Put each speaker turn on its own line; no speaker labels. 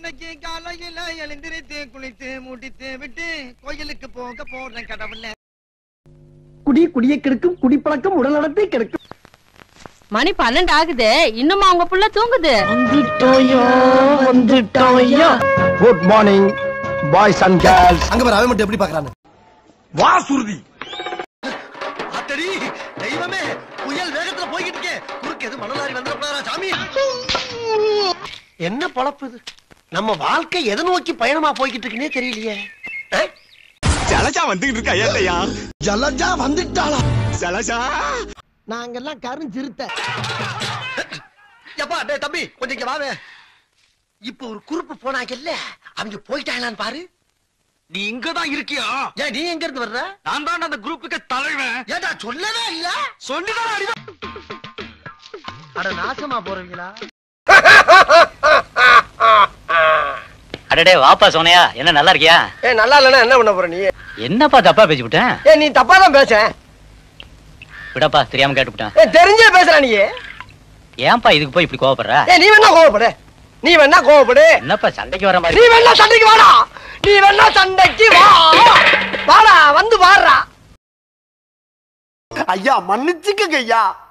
இன்னைக்கு காலையில எழுந்திருத்து குளித்து முடித்து விட்டு கோயிலுக்கு போக போறேன் கடவுள
குடி குடியை கெடுக்கும் குடிப்பழக்கம் உடல்நலத்தை கெடுக்கும்
மணி பன்னெண்டு ஆகுது இன்னுமா உங்க புள்ள தூங்குது
வந்துட்டோயா வந்துட்டோயா good morning boys and girls
அங்க பாரு அவன் மட்டும் எப்படி பாக்குறான்னு
வா சுருதி
அத்தடி தெய்வமே புயல் வேகத்துல போய்கிட்டு இருக்கே குறுக்கு எது மணலாரி வந்துடக்கூடாதா சாமி என்ன பொழப்பு இது நம்ம வாழ்க்கை எதை நோக்கி பயணமா போய்கிட்டு இருக்குன்னே தெரியலையே அஹ்?
ஜலஜா வந்துகிட்டு இருக்கா ஏட்டையா
ஜலஜா வந்துட்டாளா
ஜலஜா
நாங்கெல்லாம் கருஞ்சிருத்த
எப்பா டேய் தம்பி கொஞ்சம் இங்க வாவே இப்ப ஒரு குறுப்பு போனாங்கல்ல அவங்க போயிட்டாங்களான்னு பாரு
நீ இங்கதான் இருக்கியா
ஏன் நீ எங்க இருந்து வர்ற
நான் தான் அந்த குரூப்புக்கு தலைவன்
ஏடா சொல்லவே இல்ல
சொல்லிதான் அடி
அட நாசமா போறீங்களா
அடடே வாப்பா சோனையா என்ன நல்லா இருக்கியா
ஏ நல்லா இல்லனா என்ன பண்ண போற நீ
என்னப்பா தப்பா பேசி விட்டேன்
ஏ நீ தப்பா தான் பேச
விடப்பா தெரியாம கேட்டுவிட்டேன்
ஏ தெரிஞ்சே பேசுற நீ
ஏன்பா இதுக்கு போய் இப்படி கோவப்படுற
ஏ நீ வேணா கோவப்படு நீ வேணா கோவப்படு
என்னப்பா சண்டைக்கு வர
நீ
மாதிரி
வேணா சண்டைக்கு வாடா நீ வேணா சண்டைக்கு வா வாடா வந்து வாடுறா
ஐயா மன்னிச்சுக்கங்க ஐயா